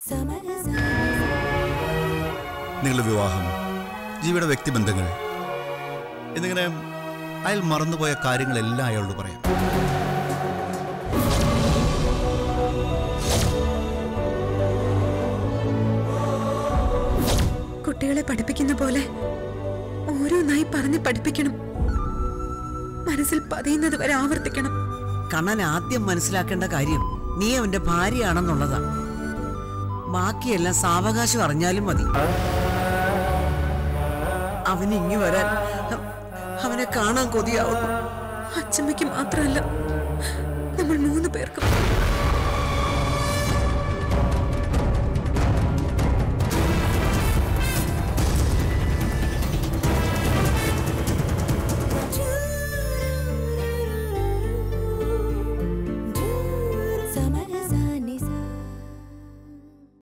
നിങ്ങളുടെ വിവാഹം ജീവിയുടെ വ്യക്തിബന്ധങ്ങൾ എന്നിങ്ങനെ അയാൾ മറന്നുപോയ കാര്യങ്ങളെല്ലാം അയാളോട് പറയാം കുട്ടികളെ പഠിപ്പിക്കുന്ന പോലെ ഓരോന്നായി പറഞ്ഞ് പഠിപ്പിക്കണം മനസ്സിൽ പതിയുന്നത് വരെ ആവർത്തിക്കണം കണ്ണൻ ആദ്യം മനസ്സിലാക്കേണ്ട കാര്യം നീ അവന്റെ ഭാര്യയാണെന്നുള്ളതാ ബാക്കിയെല്ലാം സാവകാശം അറിഞ്ഞാലും മതി അവന് ഇങ്ങി വരാൻ അവനെ കാണാൻ കൊതിയാവുന്നു അച്ചമ്മയ്ക്ക് മാത്രമല്ല നമ്മൾ മൂന്ന് പേർക്കും